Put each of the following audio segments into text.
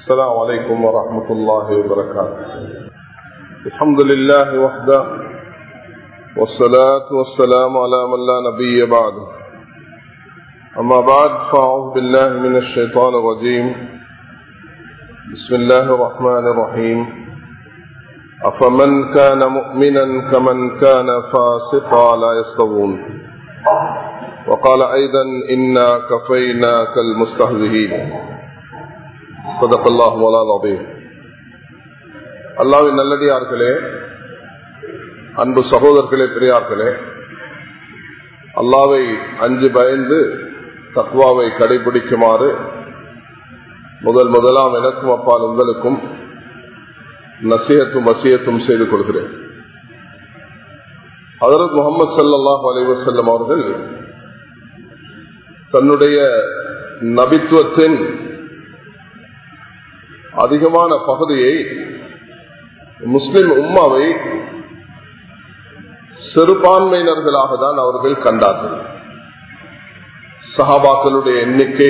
السلام عليكم ورحمة الله وبركاته الحمد لله وحده والصلاة والسلام على من لا نبي بعده أما بعد فأعوذ بالله من الشيطان الرجيم بسم الله الرحمن الرحيم أفمن كان مؤمنا كمن كان فاسقا لا يستوون وقال أيضا إنا كفيناك المستهزئين صدق الله مولانا العظيم அல்லாவின் நல்லடியார்களே அன்பு சகோதரர்களே பெரியார்களே அல்லாவை அஞ்சு பயந்து தத்வாவை கடைபிடிக்குமாறு முதல் முதலாம் எனக்கும் அப்பால் உங்களுக்கும் நசியத்தும் வசியத்தும் செய்து கொள்கிறேன் அதரத் முகமது சல்லாஹ் அலைவசல்லம் அவர்கள் தன்னுடைய நபித்துவத்தின் அதிகமான பகுதியை முஸ்லிம் உம்மாவை சிறுபான்மையினர்களாக தான் அவர்கள் கண்டார்கள் சஹாபாக்களுடைய எண்ணிக்கை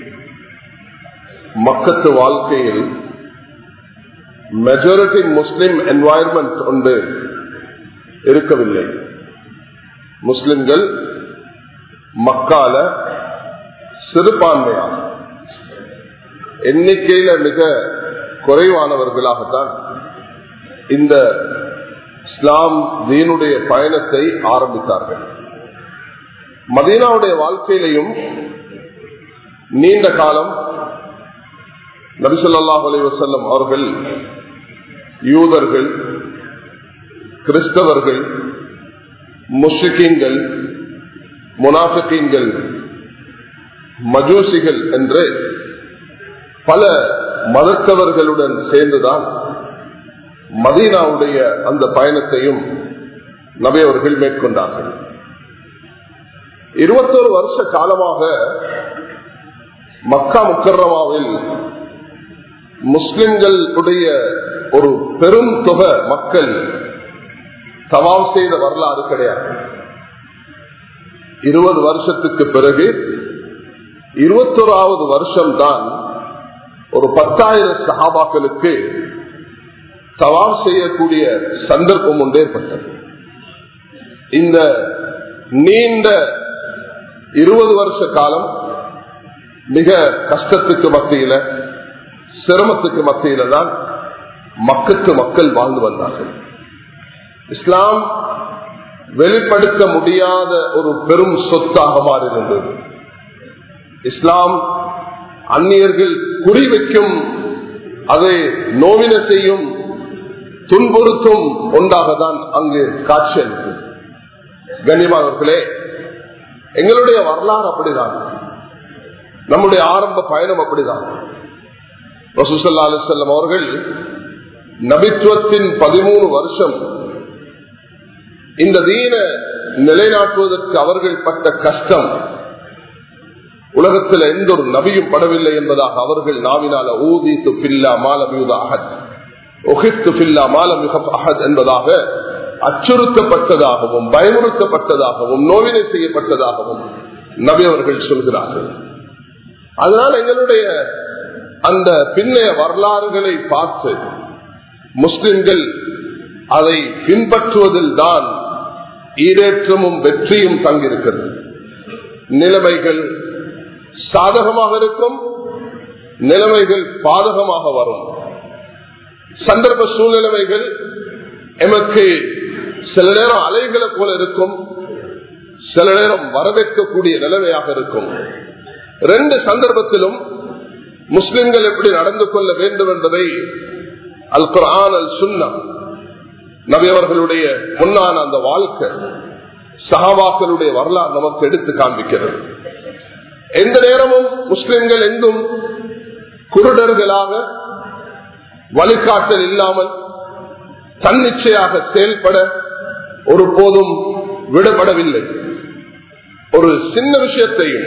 மக்கத்து வாழ்க்கையில் மெஜாரிட்டி முஸ்லிம் என்வாயர்மெண்ட் ஒன்று இருக்கவில்லை முஸ்லிம்கள் மக்கால சிறுபான்மையாக எண்ணிக்கையில மிக குறைவானவர்களாகத்தான் இந்த இஸ்லாம் தீனுடைய பயணத்தை ஆரம்பித்தார்கள் மதீனாவுடைய வாழ்க்கையிலையும் நீண்ட காலம் நபிசல்லாஹ் அலி வசல்லம் அவர்கள் யூதர்கள் கிறிஸ்தவர்கள் முஷ்ரிக்கீன்கள் முனாஃபிக்கீன்கள் மஜூசிகள் என்று பல மதத்தவர்களுடன் சேர்ந்துதான் மதீனாவுடைய அந்த பயணத்தையும் நபையவர்கள் மேற்கொண்டார்கள் இருபத்தோரு வருஷ காலமாக மக்கா முக்கரமாவில் முஸ்லிம்களுடைய ஒரு பெரும் தொகை மக்கள் தவாம் செய்த வரலாறு கிடையாது இருபது வருஷத்துக்கு பிறகு இருபத்தோராவது வருஷம் தான் ஒரு பத்தாயிரம் சகாபாக்களுக்கு தவாம் செய்யக்கூடிய சந்தர்ப்பம் ஒன்று ஏற்பட்டது இந்த நீண்ட இருபது வருஷ காலம் மிக கஷ்டத்துக்கு மத்தியில சிரமத்துக்கு மத்தியில தான் மக்களுக்கு மக்கள் வாழ்ந்து வந்தார்கள் இஸ்லாம் வெளிப்படுத்த முடியாத ஒரு பெரும் சொத்தாக மாறியிருந்தது இஸ்லாம் அந்நியர்கள் குறிவைக்கும் அதை நோவின செய்யும் துன்புறுத்தும் ஒன்றாக தான் அங்கு காட்சி அளிக்கும் கண்ணியமானவர்களே எங்களுடைய வரலாறு அப்படிதான் நம்முடைய ஆரம்ப பயணம் அப்படிதான் ரசூசல்லா அலிசல்லம் அவர்கள் நபித்துவத்தின் பதிமூணு வருஷம் இந்த தீன நிலைநாட்டுவதற்கு அவர்கள் பட்ட கஷ்டம் உலகத்தில் எந்த ஒரு நபியும் படவில்லை என்பதாக அவர்கள் நாவினால ஊதி துப்பில்லா மாலமியுத அகத் ஒஹித்து பில்லா மாலமிக அகத் என்பதாக அச்சுறுத்தப்பட்டதாகவும் பயமுறுத்தப்பட்டதாகவும் நோவினை செய்யப்பட்டதாகவும் நபி அவர்கள் சொல்கிறார்கள் அதனால் எங்களுடைய அந்த பின்னைய வரலாறுகளை பார்த்து முஸ்லிம்கள் அதை பின்பற்றுவதில் தான் ஈரேற்றமும் வெற்றியும் தங்கியிருக்கிறது நிலைமைகள் சாதகமாக இருக்கும் நிலைமைகள் பாதகமாக வரும் சந்தர்ப்ப சூழ்நிலைமைகள் எமக்கு சில நேரம் அலைகளை போல இருக்கும் சில நேரம் வரவேற்கக்கூடிய நிலைமையாக இருக்கும் ரெண்டு சந்தர்ப்பத்திலும் முஸ்லிம்கள் எப்படி நடந்து கொள்ள வேண்டும் என்பதை அல் குரான் அல் சுன்னா நபியவர்களுடைய பொன்னான அந்த வாழ்க்கை சகாபாக்களுடைய வரலாறு நமக்கு எடுத்து காண்பிக்கிறது எந்த நேரமும் முஸ்லிம்கள் எங்கும் குருடர்களாக வழிகாட்டல் இல்லாமல் தன்னிச்சையாக செயல்பட ஒருபோதும் விடப்படவில்லை ஒரு சின்ன விஷயத்தையும்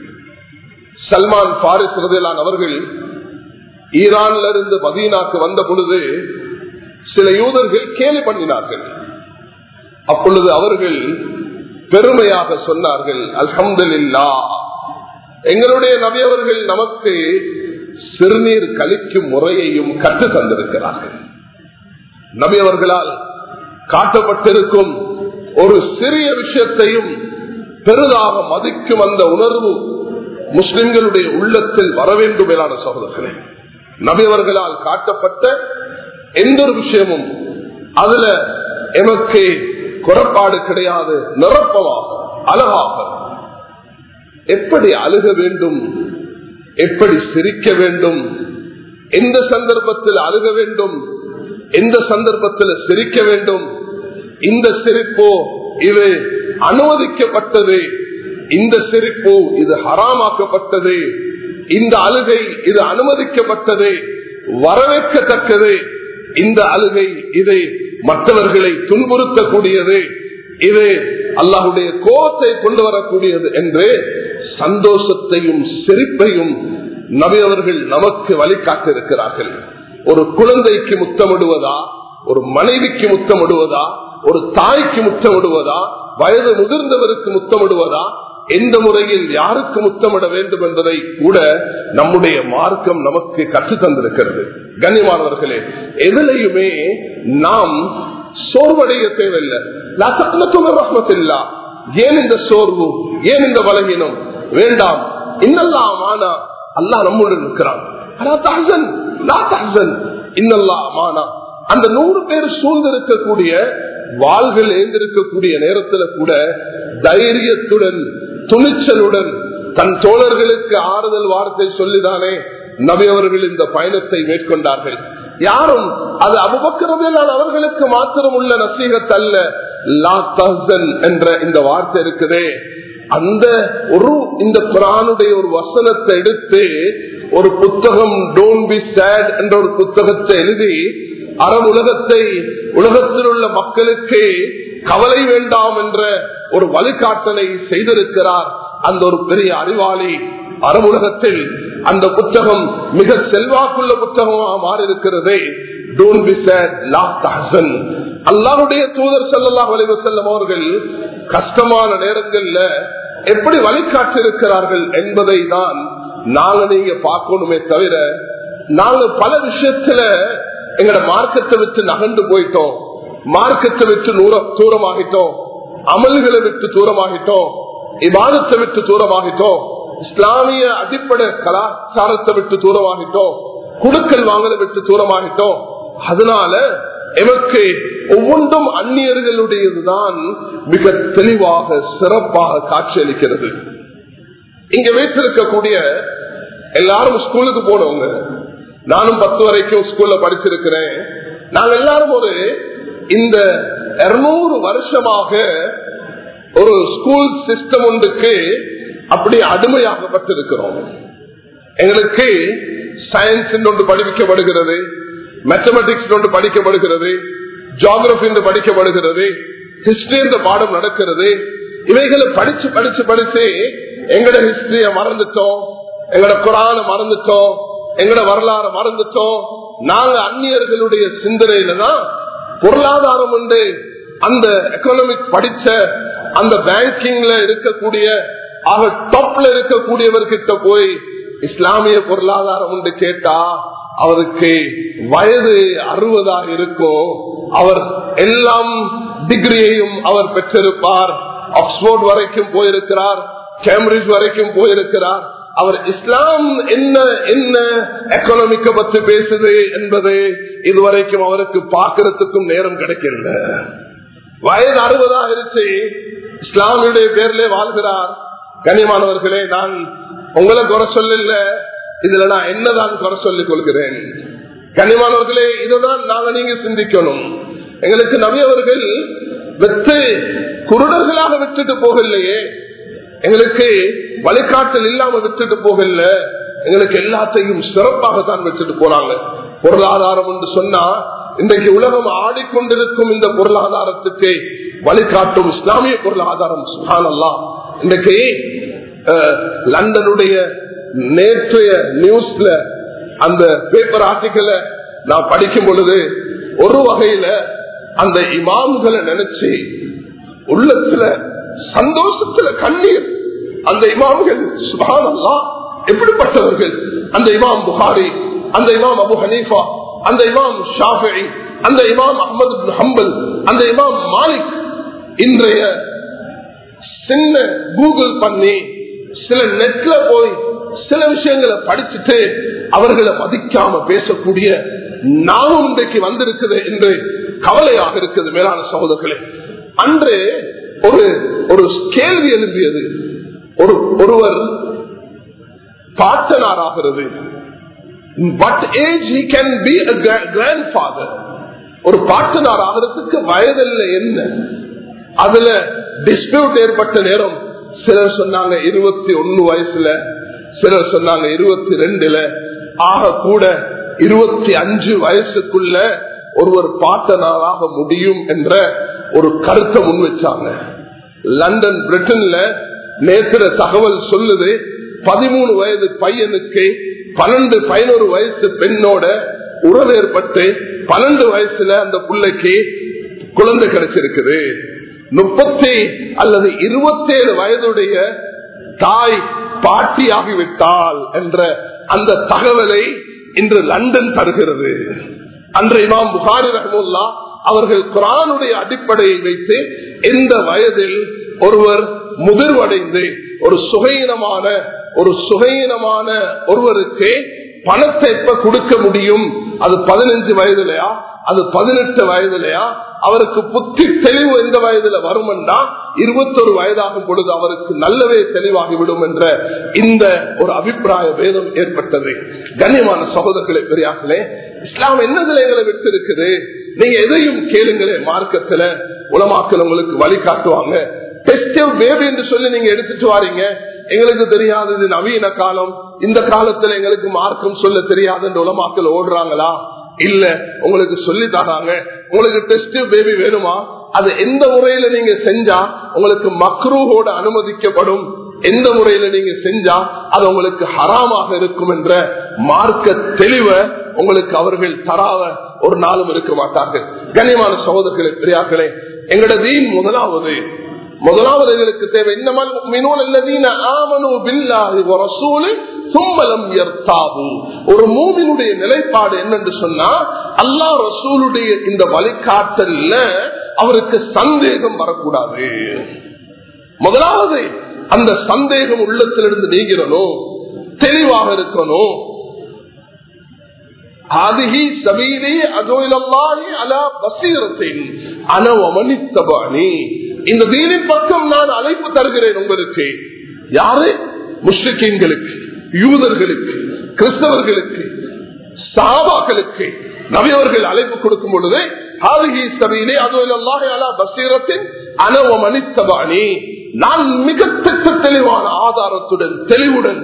சல்மான் பாரிஸ் ரதிலான் அவர்கள் ஈரான்ல இருந்து மதீனாக்கு வந்த பொழுது சில யூதர்கள் கேலி பண்ணினார்கள் அப்பொழுது அவர்கள் பெருமையாக சொன்னார்கள் அல்ஹம்துலில்லா எங்களுடைய நபியவர்கள் நமக்கு சிறுநீர் கழிக்கும் முறையையும் கற்று தந்திருக்கிறார்கள் நபி அவர்களால் காட்டப்பட்டிருக்கும் ஒரு சிறிய விஷயத்தையும் பெரிதாக மதிக்கும் அந்த உணர்வு முஸ்லிம்களுடைய உள்ளத்தில் வர வேண்டும் மேலான சகோதரர்களே நபி அவர்களால் காட்டப்பட்ட எந்த ஒரு விஷயமும் அதுல எமக்கு குறைபாடு கிடையாது நிரப்பமாக அழகாக எப்படி அழுக வேண்டும் எப்படி சிரிக்க வேண்டும் எந்த சந்தர்ப்பத்தில் அழுக வேண்டும் எந்த சந்தர்ப்பத்தில் சிரிக்க வேண்டும் இந்த சிரிப்போ இது அனுமதிக்கப்பட்டது இந்த சிரிப்பு இது ஹராமாக்கப்பட்டது இந்த அழுகை இது அனுமதிக்கப்பட்டது வரவேற்கத்தக்கது இந்த அழுகை இது மற்றவர்களை துன்புறுத்தக்கூடியது இது அல்லாஹுடைய கோபத்தை கொண்டு வரக்கூடியது என்று சந்தோஷத்தையும் சிரிப்பையும் நபி அவர்கள் நமக்கு வழிகாட்டிருக்கிறார்கள் ஒரு குழந்தைக்கு முத்தமிடுவதா ஒரு மனைவிக்கு முத்தமிடுவதா ஒரு தாய்க்கு முத்தமிடுவதா வயது முதிர்ந்தவருக்கு முத்தமிடுவதா எந்த முறையில் யாருக்கு முத்தமிட வேண்டும் என்பதை கூட நம்முடைய மார்க்கம் நமக்கு கற்று தந்திருக்கிறது கண்ணியமானவர்களே எதிலையுமே நாம் சோர்வடைய தேவையில்லை ரஹமத்தில்லா ஏன் இந்த சோர்வு ஏன் இந்த பலகீனம் வேண்டாம் இன்னெல்லாம் ஆனா அல்லா நம்முடன் இருக்கிறான் அந்த நூறு பேர் சூழ்ந்திருக்கக்கூடிய வாள்கள் ஏந்திருக்கக்கூடிய நேரத்தில் கூட தைரியத்துடன் துணிச்சலுடன் தன் தோழர்களுக்கு ஆறுதல் வார்த்தை சொல்லிதானே நபி அவர்கள் இந்த பயணத்தை மேற்கொண்டார்கள் யாரும் அது அபுபக்கிறதையினால் அவர்களுக்கு மாத்திரம் உள்ள நசீகத் அல்ல லா தஹன் என்ற இந்த வார்த்தை இருக்குதே அந்த ஒரு இந்த குரானுடைய ஒரு வசனத்தை எடுத்து ஒரு புத்தகம் டோன்ட் பி சேட் என்ற ஒரு புத்தகத்தை எழுதி அறம் உலகத்தை உலகத்தில் உள்ள மக்களுக்கு கவலை வேண்டாம் என்ற ஒரு வழிகாட்டலை செய்திருக்கிறார் அந்த ஒரு பெரிய அறிவாளி அரபு உலகத்தில் அந்த புத்தகம் மிக செல்வாக்குள்ள புத்தகமாக மாறியிருக்கிறதே அல்லாருடைய தூதர் சல்லாஹ் செல்லும் அவர்கள் கஷ்டமான நேரங்கள்ல எப்படி வழிகாட்டிருக்கிறார்கள் என்பதை தான் நாங்க நீங்க பார்க்கணுமே தவிர நாங்க பல விஷயத்துல எங்கட மார்க்கத்தை விட்டு நகர்ந்து போயிட்டோம் மார்க்கத்தை விட்டு தூரமாகிட்டோம் அமல்களை விட்டு தூரமாகிட்டோம் இவாதத்தை விட்டு தூரமாகிட்டோம் இஸ்லாமிய அடிப்படை கலாச்சாரத்தை விட்டு தூரமாகிட்டோம் குடுக்கல் வாங்கலை விட்டு தூரமாகிட்டோம் அதனால எமக்கு ஒவ்வொன்றும் அந்நியர்களுடையதுதான் மிக தெளிவாக சிறப்பாக காட்சியளிக்கிறது இங்க வைத்திருக்கக்கூடிய எல்லாரும் ஸ்கூலுக்கு போனவங்க நானும் பத்து வரைக்கும் ஸ்கூல்ல படிச்சிருக்கிறேன் நாங்க எல்லாரும் ஒரு இந்த இருநூறு வருஷமாக ஒரு ஸ்கூல் சிஸ்டம் ஒன்றுக்கு அப்படி அடிமையாகப்பட்டிருக்கிறோம் எங்களுக்கு சயின்ஸ் ஒன்று படிக்கப்படுகிறது மேத்தமெட்டிக்ஸ் ஒன்று படிக்கப்படுகிறது ஜியாகிரபி என்று படிக்கப்படுகிறது ஹிஸ்டரி என்ற பாடம் நடக்கிறது இவைகளை படிச்சு படிச்சு படிச்சு எங்கட ஹிஸ்டரிய மறந்துட்டோம் எங்கட குரான மறந்துட்டோம் எங்கட வரலாறு மறந்துட்டோம் நாங்க அந்நியர்களுடைய சிந்தனையில தான் பொருளாதாரம் உண்டு அந்த எக்கனாமிக் படிச்ச அந்த பேங்கிங்ல இருக்கக்கூடிய ஆக டாப்ல இருக்கக்கூடியவர்கிட்ட போய் இஸ்லாமிய பொருளாதாரம் உண்டு கேட்டா அவருக்கு வயது அறுபதாக இருக்கும் அவர் எல்லாம் டிகிரியையும் அவர் பெற்றிருப்பார் ஆக்ஸ்போர்ட் வரைக்கும் போயிருக்கிறார் கேம்பிரிட்ஜ் வரைக்கும் போயிருக்கிறார் அவர் இஸ்லாம் என்ன என்ன எக்கனாமிக்க பத்தி பேசுது என்பது இதுவரைக்கும் அவருக்கு பார்க்கறதுக்கும் நேரம் கிடைக்கல வயது அறுபதாக இருச்சு இஸ்லாமியுடைய பேர்ல வாழ்கிறார் கனிமானவர்களே நான் உங்களை குறை சொல்லல இதுல நான் என்னதான் குறை சொல்லிக் கொள்கிறேன் கனிமானவர்களே இதுதான் நாங்க நீங்க சிந்திக்கணும் எங்களுக்கு நவியவர்கள் வெத்து குருடர்களாக விட்டுட்டு போகலையே எங்களுக்கு வழிகாட்டல் இல்லாம விட்டுட்டு போகல எங்களுக்கு எல்லாத்தையும் சிறப்பாகத்தான் வச்சுட்டு போறாங்க பொருளாதாரம் என்று சொன்னா இன்றைக்கு உலகம் ஆடிக்கொண்டிருக்கும் இந்த பொருளாதாரத்துக்கு வழிகாட்டும் இஸ்லாமிய பொருளாதாரம் சுகானல்லா இன்றைக்கு லண்டனுடைய நேற்றைய நியூஸ்ல அந்த பேப்பர் ஆர்டிக்கலை நான் படிக்கும் பொழுது ஒரு வகையில அந்த இமாம்களை நினைச்சு உள்ளத்துல சந்தோஷத்துல கண்ணீர் அந்த இமாம்கள் சுபானல்லா எப்படிப்பட்டவர்கள் அந்த இமாம் புகாரி அந்த இமாம் அபு ஹனீஃபா அந்த இமாம் ஷாஃபி அந்த இமாம் அஹமது ஹம்பல் அந்த இமாம் மாலிக் இன்றைய சின்ன கூகுள் பண்ணி சில நெட்ல போய் சில விஷயங்களை படிச்சுட்டு அவர்களை மதிக்காம பேசக்கூடிய நாமும் இன்றைக்கு வந்திருக்குது என்று கவலையாக இருக்குது மேலான சகோதரர்களே அன்று ஒரு ஒரு கேள்வி எழுப்பியது ஒரு ஒருவர் பாட்டனாராகிறது but age he can be grandfather ஒரு பாட்டனார் ஆகிறதுக்கு வயதில் என்ன அதுல டிஸ்பியூட் ஏற்பட்ட நேரம் சிலர் சொன்னாங்க இருபத்தி ஒன்னு வயசுல சிலர் சொன்னாங்க இருபத்தி ரெண்டுல ஆக கூட இருபத்தி அஞ்சு வயசுக்குள்ள ஒருவர் பாட்டனாராக முடியும் என்ற ஒரு கருத்தை முன் வச்சாங்க லண்டன் பிரிட்டன்ல நேத்திர தகவல் சொல்லுது பதிமூணு வயது பையனுக்கு பன்னெண்டு பதினோரு வயசு பெண்ணோட உறவு ஏற்பட்டு பன்னெண்டு வயசுல அந்த பிள்ளைக்கு குழந்தை கிடைச்சிருக்குது முப்பத்தி அல்லது இருபத்தேழு வயதுடைய தாய் பாட்டியாகிவிட்டால் என்ற அந்த தகவலை இன்று லண்டன் தருகிறது அன்று இமாம் புகாரி ரஹமுல்லா அவர்கள் குரானுடைய அடிப்படையை வைத்து எந்த வயதில் ஒருவர் முதிர்வடைந்து ஒரு சுகையினமான ஒரு சுகையினமான ஒருவருக்கு பணத்தை எப்ப கொடுக்க முடியும் அது பதினஞ்சு வயதுலயா அது பதினெட்டு வயதுலயா அவருக்கு புத்தி தெளிவு எந்த வயதுல வருமென்றா இருபத்தொரு வயதாகும் பொழுது அவருக்கு நல்லவே தெளிவாகிவிடும் என்ற இந்த ஒரு அபிப்பிராய வேதம் ஏற்பட்டது கண்ணியமான சகோதரர்களை பெரியார்களே இஸ்லாம் என்னதுல எங்களை விட்டு இருக்குது நீங்க எதையும் கேளுங்களே மார்க்கத்துல உலமாக்கல் உங்களுக்கு வழிகாட்டுவாங்க டெஸ்டிவ் பேபி என்று சொல்லி நீங்க எடுத்துட்டு வாரீங்க எங்களுக்கு தெரியாதது நவீன காலம் இந்த காலத்துல எங்களுக்கு மார்க்கம் சொல்ல தெரியாது என்று உலமாக்கல் ஓடுறாங்களா இல்ல உங்களுக்கு சொல்லி தராங்க உங்களுக்கு டெஸ்ட் பேபி வேணுமா அது எந்த முறையில நீங்க செஞ்சா உங்களுக்கு மக்ரூஹோட அனுமதிக்கப்படும் எந்த முறையில நீங்க செஞ்சா அது உங்களுக்கு ஹராமாக இருக்கும் என்ற மார்க்க தெளிவை உங்களுக்கு அவர்கள் தராவ ஒரு நாளும் இருக்க மாட்டார்கள் கண்ணியமான சகோதரர்களே பெரியார்களே எங்கட தீன் முதலாவது முதலாவது எங்களுக்கு தேவை இன்னமல் ஒரு மூவினுடைய நிலைப்பாடு என்னென்று சொன்னா அல்லா ரசூலுடைய இந்த வழிகாட்டல்ல அவருக்கு சந்தேகம் வரக்கூடாது முதலாவது அந்த சந்தேகம் உள்ளத்திலிருந்து நீங்கிறனும் தெளிவாக இருக்கணும் هذه سبيلي ادعو الى الله على بصيره انا ومن اتبعني இந்த தீனின் பக்கம் நான் அழைப்பு தருகிறேன் உங்களுக்கு யாரு முஸ்லிம்களுக்கு யூதர்களுக்கு கிறிஸ்தவர்களுக்கு சாபாக்களுக்கு நவியவர்கள் அழைப்பு கொடுக்கும் பொழுது ஹாலிகி சபையிலே அதுவல்லாஹ் பசீரத்தின் அனவமனித்தபாணி நான் மிக திட்ட தெளிவான ஆதாரத்துடன் தெளிவுடன்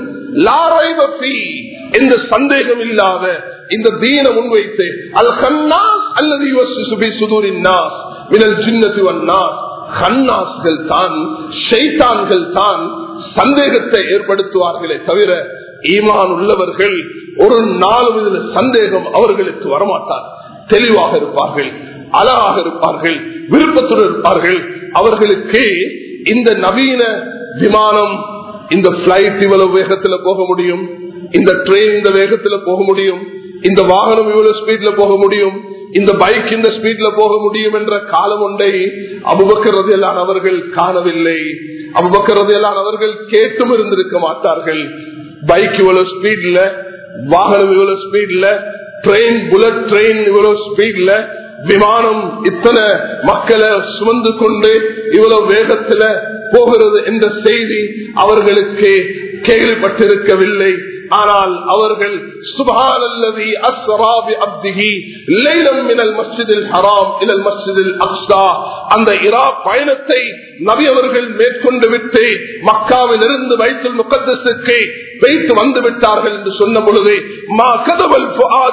எந்த சந்தேகம் இல்லாத இந்த தீன முன்வைத்து அல் ஹன்னாஸ் அல்லது சுதூரின் நாஸ் மினல் ஜின்னத்து வன்னாஸ் ஹன்னாஸ்கள் தான் ஷைத்தான்கள் தான் சந்தேகத்தை ஏற்படுத்துவார்களே தவிர ஈமான் உள்ளவர்கள் ஒரு நாளும் இதில் சந்தேகம் அவர்களுக்கு வரமாட்டார் தெளிவாக இருப்பார்கள் அழகாக இருப்பார்கள் விருப்பத்துடன் இருப்பார்கள் அவர்களுக்கு இந்த நவீன விமானம் இந்த பிளைட் இவ்வளவு வேகத்துல போக முடியும் இந்த ட்ரெயின் இந்த வேகத்துல போக முடியும் இந்த வாகனம் இவ்வளவு ஸ்பீட்ல போக முடியும் இந்த பைக் இந்த ஸ்பீட்ல போக முடியும் என்ற காலம் ஒன்றை அபுபக்கரது எல்லாம் அவர்கள் காணவில்லை அபுபக்கரது எல்லாம் அவர்கள் கேட்டும் இருந்திருக்க மாட்டார்கள் பைக் இவ்வளவு ஸ்பீட்ல வாகனம் இவ்வளவு ஸ்பீட்ல ட்ரெயின் புல்லட் ட்ரெயின் இவ்வளவு ஸ்பீட்ல விமானம் இத்தனை மக்களை சுமந்து கொண்டு இவ்வளவு வேகத்துல போகிறது என்ற செய்தி அவர்களுக்கு கேள்விப்பட்டிருக்கவில்லை ஆனால் அவர்கள் சுபான் அல்லது அஸ்வராபி அப்திகி லைலம் மினல் மஸ்ஜிதில் ஹராம் இலல் மஸ்ஜிதில் அக்ஸா அந்த இரா பயணத்தை நபி அவர்கள் மேற்கொண்டு விட்டு மக்காவில் இருந்து வைத்துல் முகத்தசுக்கு வைத்து வந்து விட்டார்கள் என்று சொன்ன பொழுது மா கதவல்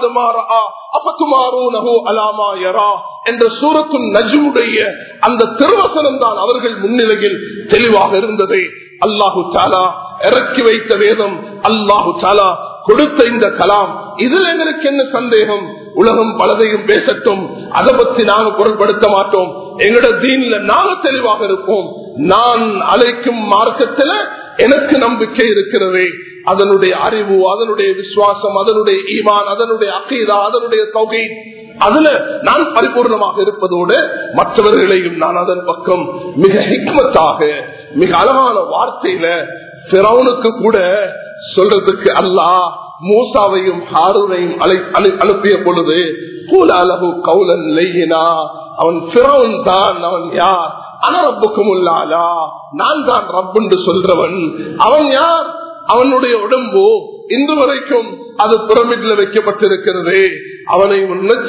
என்ற சூரத்து நஜுடைய அந்த திருவசனம் தான் அவர்கள் முன்னிலையில் தெளிவாக இருந்தது அல்லாஹு சாலா இறக்கி வைத்த வேதம் அல்லாஹு சாலா கொடுத்த இந்த கலாம் இதுல எங்களுக்கு என்ன சந்தேகம் உலகம் பலதையும் பேசட்டும் அதை பத்தி நாங்க பொருட்படுத்த மாட்டோம் எங்களோட தீன்ல நாங்க தெளிவாக இருப்போம் நான் அழைக்கும் மார்க்கத்துல எனக்கு நம்பிக்கை இருக்கிறது அதனுடைய அறிவு அதனுடைய விசுவாசம் அதனுடைய ஈமான் அதனுடைய அக்கீதா அதனுடைய தொகை அதுல நான் பரிபூர்ணமாக இருப்பதோடு மற்றவர்களையும் நான் அதன் பக்கம் மிக ஹிக்மத்தாக மிக அழகான வார்த்தையில பிறவனுக்கு கூட சொல்றதுக்கு அல்லாஹ் மூசாவையும் ஹாரூனையும் அனுப்பிய பொழுது கூல அளவு கவுலன் லையினா அவன் பிறவன் தான் அவன் யார் அனரப்புக்கும் உள்ளாலா நான் தான் ரப் என்று சொல்றவன் அவன் யார் அவனுடைய உடம்பு இன்று வரைக்கும் அது பிரமிட்ல வைக்கப்பட்டிருக்கிறது அவனை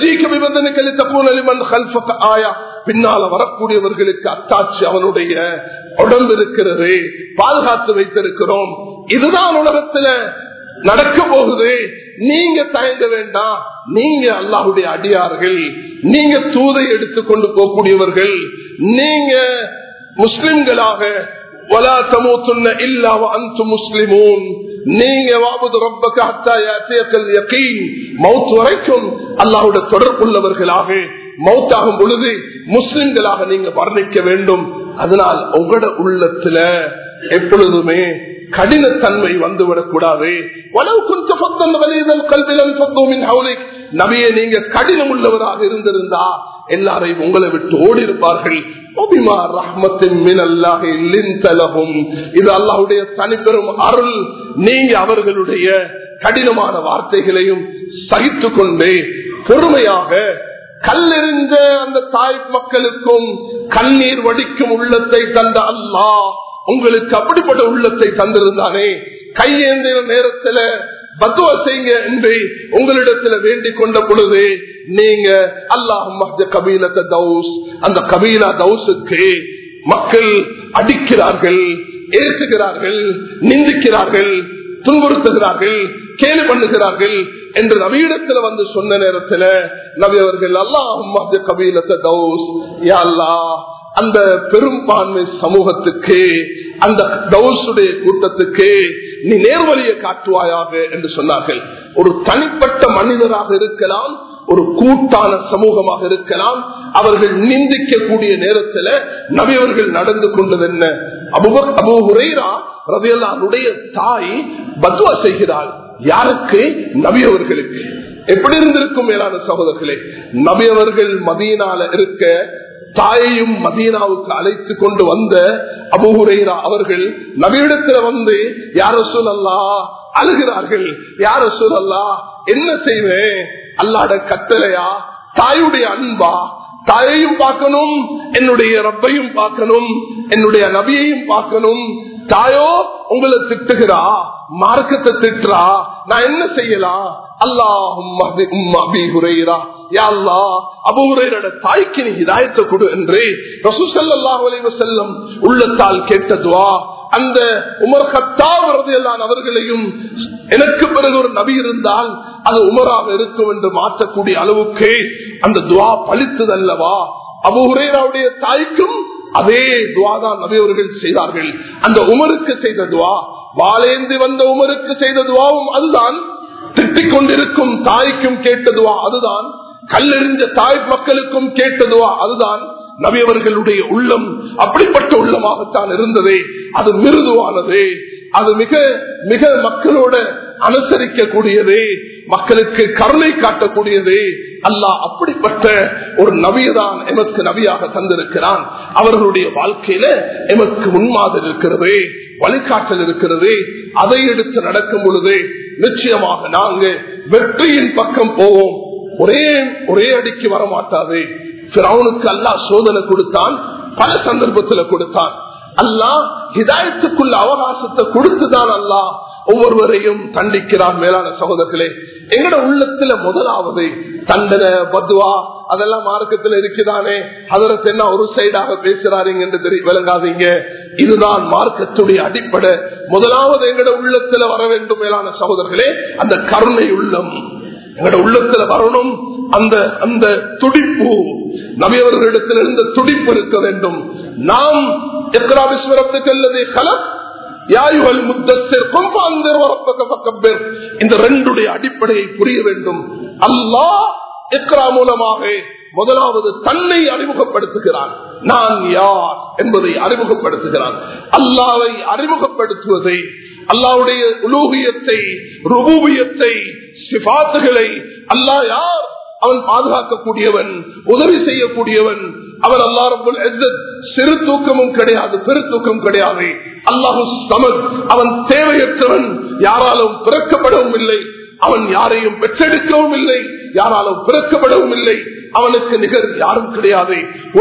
ஆயா பின்னால வரக்கூடியவர்களுக்கு அத்தாட்சி அவனுடைய உடம்பு இருக்கிறது பாதுகாத்து வைத்திருக்கிறோம் இதுதான் உலகத்துல நடக்க போகுது நீங்க தயங்க வேண்டாம் நீங்க அல்லாஹுடைய அடியார்கள் நீங்க தூதை எடுத்துக்கொண்டு போகக்கூடியவர்கள் நீங்க முஸ்லிம்களாக ولا تموتن الا وانتم مسلمون நீங்க வாபுது ரப்பக ஹத்தா யாத்தியக்கல் யகீன் மௌத் வரைக்கும் அல்லாஹ்வுடைய தொடர்புள்ளவர்களாக மௌத்தாகும் பொழுது முஸ்லிம்களாக நீங்க வர்ணிக்க வேண்டும் அதனால் உங்களோட உள்ளத்துல எப்பொழுதுமே கடினத்தன்மை வந்துவிடக் கூடாது நபியை நீங்க கடினம் உள்ளவராக இருந்திருந்தா எல்லாரையும் உங்களை விட்டு ஓடி இருப்பார்கள் இது அல்லாஹுடைய தனிப்பெரும் அருள் நீங்க அவர்களுடைய கடினமான வார்த்தைகளையும் சகித்து கொண்டே பொறுமையாக கல்லெறிந்த அந்த தாய் மக்களுக்கும் கண்ணீர் வடிக்கும் உள்ளத்தை தந்த அல்லாஹ் உங்களுக்கு அப்படிப்பட்ட உள்ளத்தை தந்திருந்தானே கையேந்திர நேரத்துல பத்துவ செய்யுங்க என்று உங்களிடத்துல வேண்டிக் கொண்ட பொழுது நீங்க அல்லாஹ் கபீலத்த தௌஸ் அந்த கபீலா தௌசுக்கு மக்கள் அடிக்கிறார்கள் ஏசுகிறார்கள் நிந்திக்கிறார்கள் துன்புறுத்துகிறார்கள் கேலி பண்ணுகிறார்கள் என்று நவீனத்துல வந்து சொன்ன நேரத்துல நபி அவர்கள் அல்லாஹ் கபீலத்த தௌஸ் யா அல்லாஹ் அந்த பெரும்பான்மை சமூகத்துக்கு அந்த தௌசுடைய கூட்டத்துக்கு நீ நேர்வழியை காட்டுவாயாக என்று சொன்னார்கள் ஒரு தனிப்பட்ட மனிதராக இருக்கலாம் ஒரு கூட்டான சமூகமாக இருக்கலாம் அவர்கள் நிந்திக்கக்கூடிய நேரத்தில் நபியவர்கள் நடந்து கொண்டது என்ன அபுபக் அபு ஹுரைரா ரவியல்லாருடைய தாய் பத்வா செய்கிறாள் யாருக்கு நபியவர்களுக்கு எப்படி இருந்திருக்கும் மேலான சகோதரர்களே நபியவர்கள் மதியனால இருக்க தாயையும் மதீனாவுக்கு அழைத்து கொண்டு வந்த அபுஹுரைரா அவர்கள் நபியிடத்துல வந்து யார சூழல்லா அழுகிறார்கள் யார சூழல்லா என்ன செய்வேன் அல்லாட கட்டளையா தாயுடைய அன்பா தாயையும் பார்க்கணும் என்னுடைய ரப்பையும் பார்க்கணும் என்னுடைய நபியையும் பார்க்கணும் தாயோ உங்களை திட்டுகிறா மார்க்கத்தை திட்டுறா நான் என்ன செய்யலாம் தாய்க்கு நீ இதாயத்தை கொடு என்று செல்லம் உள்ளத்தால் கேட்டதுவா அந்த உமர் ஹத்தாவரதையெல்லாம் அவர்களையும் எனக்கு பிறகு ஒரு நபி இருந்தால் அது உமராக இருக்கும் என்று மாற்றக்கூடிய அளவுக்கு அந்த துவா பழித்தது அல்லவா அபுஹுரேராவுடைய தாய்க்கும் அதே துவா தான் நபியவர்கள் செய்தார்கள் அந்த உமருக்கு செய்த துவா வாழேந்தி வந்த உமருக்கு செய்த துவாவும் அதுதான் திட்டிக் கொண்டிருக்கும் தாய்க்கும் கேட்டதுவா அதுதான் கல்லெறிஞ்ச தாய் மக்களுக்கும் கேட்டதுவா அதுதான் நபியவர்களுடைய உள்ளம் அப்படிப்பட்ட உள்ளமாகத்தான் இருந்ததே அது மிருதுவானது அது மிக மிக மக்களோட அனுசரிக்க கூடியது மக்களுக்கு கருணை காட்டக்கூடியது அல்லாஹ் அப்படிப்பட்ட ஒரு நபியதான் எமக்கு நபியாக தந்திருக்கிறான் அவர்களுடைய வாழ்க்கையில எமக்கு முன்மாதிரி இருக்கிறது வழிகாட்டல் இருக்கிறது அதை எடுத்து நடக்கும் பொழுது நிச்சயமாக நாங்க வெற்றியின் பக்கம் போவோம் ஒரே ஒரே அடிக்கு வரமாட்டாது பிறவனுக்கு அல்லா சோதனை கொடுத்தான் பல சந்தர்ப்பத்துல கொடுத்தான் அல்லா ஹிதாயத்துக்குள்ள அவகாசத்தை கொடுத்துதான் அல்லா ஒவ்வொருவரையும் தண்டிக்கிறான் மேலான சகோதரர்களே எங்கட உள்ளத்துல முதலாவது தண்டனை பத்வா அதெல்லாம் மார்க்கத்தில் இருக்குதானே அதற்கு என்ன ஒரு சைடாக பேசுறாருங்க என்று தெரிய விளங்காதீங்க இதுதான் மார்க்கத்துடைய அடிப்படை முதலாவது எங்கட உள்ளத்துல வர வேண்டும் மேலான சகோதரர்களே அந்த கருணை உள்ளம் எங்கட உள்ளத்துல வரணும் அந்த அந்த துடிப்பு நபியவர்களிடத்தில் இருந்த துடிப்பு இருக்க வேண்டும் நாம் எக்கராவிஸ்வரத்துக்கு அல்லது கலக் யாயுகள் முத்தர் கொம்பாந்தர் வரப்பக்கப்பர் இந்த ரெண்டுடைய அடிப்படையை புரிய வேண்டும் அல்லாஹ் எக்ரா மூலமாக முதலாவது தன்னை அறிமுகப்படுத்துகிறான் நான் யார் என்பதை அறிமுகப்படுத்துகிறான் அல்லாவை அறிமுகப்படுத்துவதை அல்லாவுடைய உலூகியத்தை ருபூபியத்தை சிபாத்துகளை அல்லாஹ் யார் அவன் பாதுகாக்கக்கூடியவன் உதவி செய்யக்கூடியவன் அவன் அல்லா ரபுல் சிறு தூக்கமும் கிடையாது பெரு தூக்கம் கிடையாது அல்லாஹு சமத் அவன் தேவையற்றவன் யாராலும் பிறக்கப்படவும் இல்லை அவன் யாரையும் பெற்றெடுக்கவும் இல்லை யாராலும் பிறக்கப்படவும் இல்லை அவனுக்கு நிகர் யாரும் கிடையாது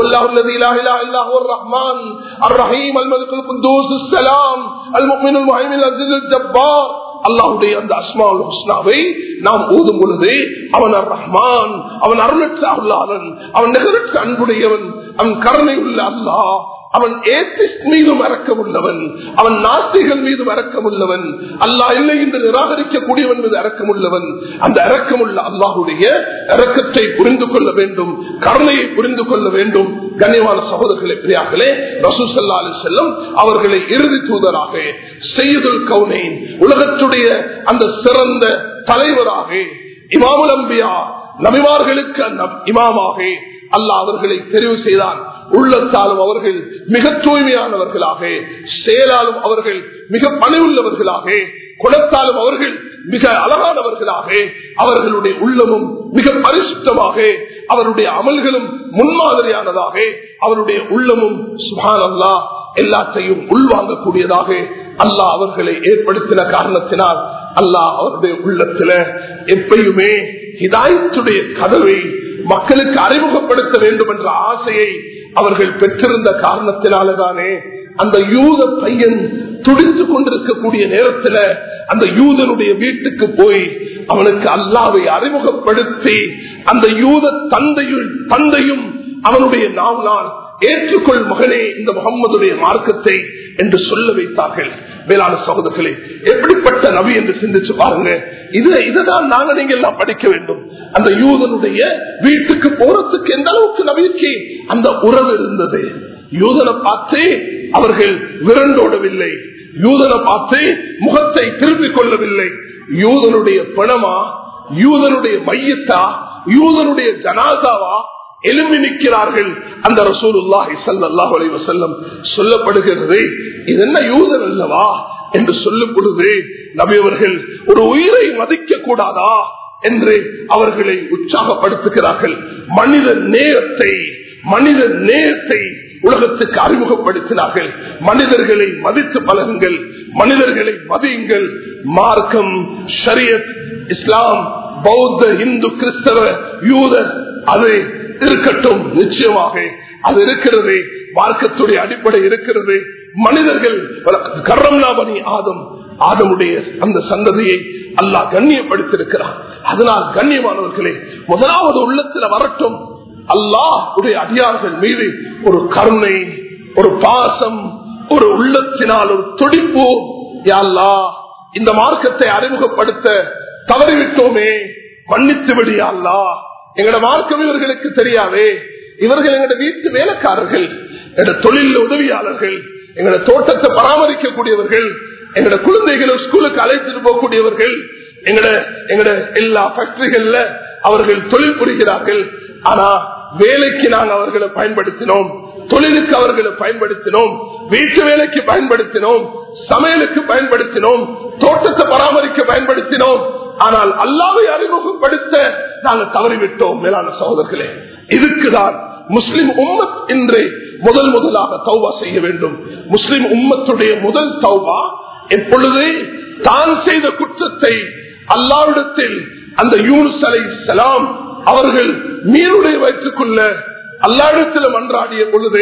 ரஹ்மான் அர் ரஹீம் அல் மலிகுல் குத்தூஸ் சலாம் அல் முஃமினுல் முஹைமின் அஸீஸுல் ஜப்பார் அல்லாஹுடைய அந்த அஸ்மால் ஹுஸ்னாவை நாம் ஓதும் பொழுது அவன் அர் ரஹ்மான் அவன் அருளற்ற அருளாளன் அவன் நிகரற்ற அன்புடையவன் அவன் கருணை உள்ள அல்லாஹ் அவன் ஏத்திஸ்ட் மீதும் இறக்கம் உள்ளவன் அவன் நாஸ்திகள் மீதும் இறக்கம் உள்ளவன் அல்லாஹ் இல்லை என்று நிராகரிக்கக்கூடியவன் மீது இறக்கம் உள்ளவன் அந்த இறக்கம் உள்ள அல்லாஹுடைய இறக்கத்தை புரிந்து கொள்ள வேண்டும் கருணையை புரிந்து கொள்ள வேண்டும் கண்ணியமான சகோதரர்களை பிரியார்களே ரசூசல்லா அலி செல்லம் அவர்களை இறுதி தூதராக செய்யுதல் கவுனேன் உலகத்துடைய அந்த சிறந்த தலைவராக இமாமுல் அம்பியா நபிமார்களுக்கு இமாமாக அல்லாஹ் அவர்களை தெரிவு செய்தான் உள்ளத்தாலும் அவர்கள் மிக தூய்மையானவர்களாக செயலாலும் அவர்கள் மிக பணிவுள்ளவர்களாக குணத்தாலும் அவர்கள் மிக அழகானவர்களாக அவர்களுடைய உள்ளமும் மிக பரிசுத்தமாக அவருடைய அமல்களும் முன்மாதிரியானதாக அவருடைய உள்ளமும் சுபான் அல்லா எல்லாத்தையும் உள்வாங்கக்கூடியதாக அல்லாஹ் அவர்களை ஏற்படுத்தின காரணத்தினால் அல்லாஹ் அவருடைய உள்ளத்துல எப்பயுமே ஹிதாயத்துடைய கதவை மக்களுக்கு அறிமுகப்படுத்த வேண்டும் என்ற ஆசையை அவர்கள் பெற்றிருந்த காரணத்தினாலதானே அந்த யூத பையன் துடித்து கொண்டிருக்கக்கூடிய நேரத்துல அந்த யூதனுடைய வீட்டுக்கு போய் அவனுக்கு அல்லாவை அறிமுகப்படுத்தி அந்த யூத தந்தையும் தந்தையும் அவனுடைய நாவலால் ஏற்றுக்கொள் மகனே இந்த முகம்மதுடைய மார்க்கத்தை என்று சொல்ல வைத்தார்கள் வேளாண் சகோதரர்களே எப்படிப்பட்ட நபி என்று சிந்திச்சு பாருங்க இது இதுதான் நாங்க நீங்க எல்லாம் படிக்க வேண்டும் அந்த யூதனுடைய வீட்டுக்கு போறதுக்கு எந்த அளவுக்கு நபிக்கு அந்த உறவு இருந்தது யூதனை பார்த்து அவர்கள் விரண்டோடவில்லை யூதனை பார்த்து முகத்தை திருப்பிக் கொள்ளவில்லை யூதனுடைய பணமா யூதனுடைய மையத்தா யூதனுடைய ஜனாதாவா எழும்பி நிற்கிறார்கள் அந்த ரசூலுல்லாஹி ஸல்லல்லாஹு அலைஹி வஸல்லம் சொல்லப்படுகிறது இது என்ன யூதன் அல்லவா என்று சொல்லும் பொழுது நபி அவர்கள் ஒரு உயிரை மதிக்க கூடாதா என்று அவர்களை உற்சாகப்படுத்துகிறார்கள் மனித நேயத்தை மனித நேயத்தை உலகத்துக்கு அறிமுகப்படுத்தினார்கள் மனிதர்களை மதித்து பழகுங்கள் மனிதர்களை மதியுங்கள் மார்க்கம் ஷரியத் இஸ்லாம் பௌத்த இந்து கிறிஸ்தவ யூத அது இருக்கட்டும் நிச்சயமாக அது இருக்கிறது மார்க்கத்துடைய அடிப்படை இருக்கிறது மனிதர்கள் கர்ரம்னாபனி ஆதம் ஆதமுடைய அந்த சந்ததியை அல்லாஹ் கண்ணியப்படுத்திருக்கிறார் அதனால் கண்ணியமானவர்களே முதலாவது உள்ளத்தில் வரட்டும் அல்லாஹ் உடைய அடியார்கள் மீது ஒரு கருணை ஒரு பாசம் ஒரு உள்ளத்தினால் ஒரு துடிப்பு யாழ்லா இந்த மார்க்கத்தை அறிமுகப்படுத்த தவறிவிட்டோமே மன்னித்து விடியாள்லா எங்கட மார்க்கம் இவர்களுக்கு தெரியாதே இவர்கள் எங்கட வீட்டு வேலைக்காரர்கள் எங்கட தொழில் உதவியாளர்கள் எங்கட தோட்டத்தை பராமரிக்கக்கூடியவர்கள் எங்கட குழந்தைகளை ஸ்கூலுக்கு அழைத்துட்டு போகக்கூடியவர்கள் எங்கட எங்கட எல்லா ஃபேக்டரிகள்ல அவர்கள் தொழில் புரிகிறார்கள் ஆனா வேலைக்கு நாங்கள் அவர்களை பயன்படுத்தினோம் தொழிலுக்கு அவர்களை பயன்படுத்தினோம் வீட்டு வேலைக்கு பயன்படுத்தினோம் சமையலுக்கு பயன்படுத்தினோம் தோட்டத்தை பராமரிக்க பயன்படுத்தினோம் ஆனால் அல்லாவை அறிமுகப்படுத்த நாங்கள் தவறிவிட்டோம் மேலான சகோதரர்களே இதுக்குதான் முஸ்லிம் உம்மத் என்று முதல் முதலாக தௌபா செய்ய வேண்டும் முஸ்லிம் உம்மத்துடைய முதல் தௌபா எப்பொழுது தான் செய்த குற்றத்தை அல்லாவிடத்தில் அந்த யூனுஸ் அலை சலாம் அவர்கள் மீனுடைய வயிற்றுக்குள்ள அல்லாடத்தில் மன்றாடிய பொழுது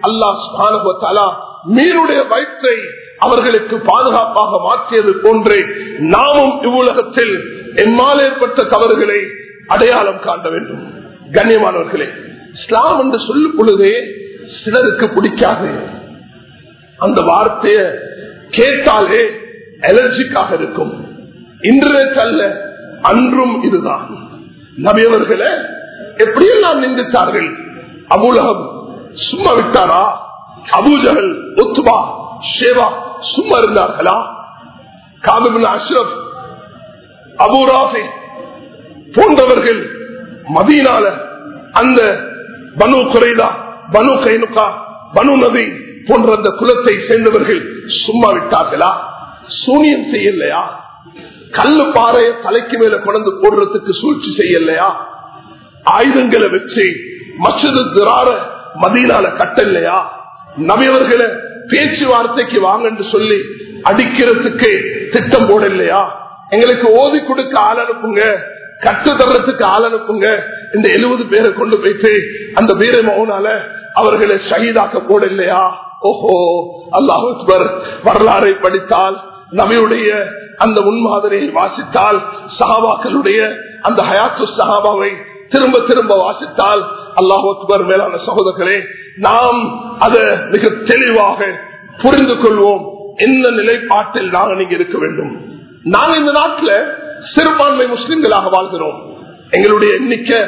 அல்லாஹ் மீனுடைய வயிற்றை அவர்களுக்கு பாதுகாப்பாக மாற்றியது போன்றே நாமும் இவ்வுலகத்தில் எம்மால் ஏற்பட்ட தவறுகளை அடையாளம் காண வேண்டும் கண்ணியமானவர்களே இஸ்லாம் என்று சொல்லும் பொழுதே சிலருக்கு பிடிக்காது அந்த வார்த்தையை கேட்டாலே அலர்ஜிக்காக இருக்கும் இன்டர்நெட் அல்ல அன்றும் இதுதான் நபியவர்களை எப்படியெல்லாம் நிந்தித்தார்கள் அபுலகம் சும்மா விட்டாரா அபூஜகல் ஒத்துபா ஷேவா சும்மா இருந்தார்களா காபிபின் அஷ்ரப் அபூராஃபி போன்றவர்கள் மதீனால அந்த பனு குறைதா பனு கைனுக்கா பனு நதி போன்ற அந்த குலத்தை சேர்ந்தவர்கள் சும்மா விட்டார்களா சூனியம் செய்யலையா கல்லு பாறைய தலைக்கு மேல கொண்டு போடுறதுக்கு சூழ்ச்சி செய்யலையா ஆயுதங்களை வச்சு மசது திரார மதீனால கட்டலையா நபியவர்களை பேச்சுவார்த்தைக்கு வாங்கன்னு சொல்லி அடிக்கிறதுக்கு திட்டம் போடலையா எங்களுக்கு ஓதி கொடுக்க ஆள் அனுப்புங்க கட்டு தர்றதுக்கு ஆள் அனுப்புங்க இந்த எழுபது பேரை கொண்டு போயிட்டு அந்த வீர மௌனால அவர்களை ஷஹீதாக்க போடலையா ஓஹோ அல்லாஹ் அக்பர் வரலாறை படித்தால் நபியுடைய அந்த முன்மாதிரியை வாசித்தால் சஹாபாக்களுடைய அந்த ஹயாத்து சஹாபாவை திரும்ப திரும்ப வாசித்தால் அல்லாஹ் அக்பர் மேலான சகோதரர்களே நாம் அதை மிக தெளிவாக புரிந்து கொள்வோம் என்ன நிலைப்பாட்டில் நாங்கள் நீங்க இருக்க வேண்டும் நாங்கள் இந்த நாட்டில் சிறுபான்மை முஸ்லிம்களாக வாழ்கிறோம் எங்களுடைய எண்ணிக்கை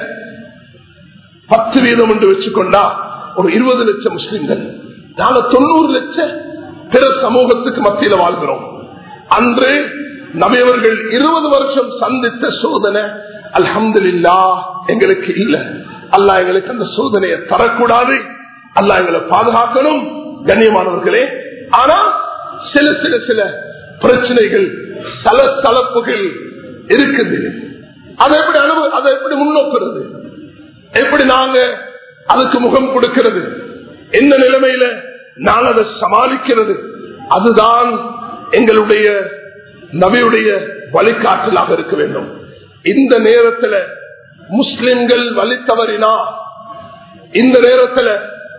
பத்து வீதம் என்று வச்சுக்கொண்டா ஒரு இருபது லட்சம் முஸ்லிம்கள் நாங்க தொண்ணூறு லட்சம் பிற சமூகத்துக்கு மத்தியில வாழ்கிறோம் அன்று நபியவர்கள் இருபது வருஷம் சந்தித்த சோதனை அல்ஹம்துலில்லா எங்களுக்கு இல்ல அல்லா எங்களுக்கு அந்த சோதனையை தரக்கூடாது அல்லா எங்களை பாதுகாக்கணும் கண்ணியமானவர்களே ஆனா சில சில சில பிரச்சனைகள் சலசலப்புகள் இருக்குது அதை எப்படி அனுபவ அதை எப்படி முன்னோக்குறது எப்படி நாங்க அதுக்கு முகம் கொடுக்கிறது என்ன நிலைமையில நான் அதை சமாளிக்கிறது அதுதான் எங்களுடைய நபியுடைய வழிகாட்டலாக இருக்க வேண்டும் இந்த நேரத்தில் முஸ்லிம்கள் வழி தவறினா இந்த நேரத்தில்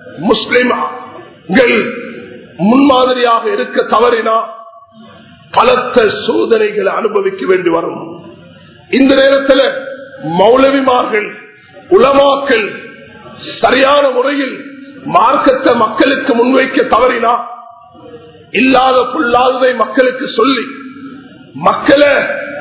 முஸ்லிம்கள் முன்மாதிரியாக இருக்க தவறினா பலத்த சோதனைகளை அனுபவிக்க வேண்டி வரும் இந்த நேரத்தில் மௌலவிமார்கள் உலமாக்கள் சரியான முறையில் மார்க்கத்தை மக்களுக்கு முன்வைக்க தவறினா இல்லாத புல்லாததை மக்களுக்கு சொல்லி மக்களை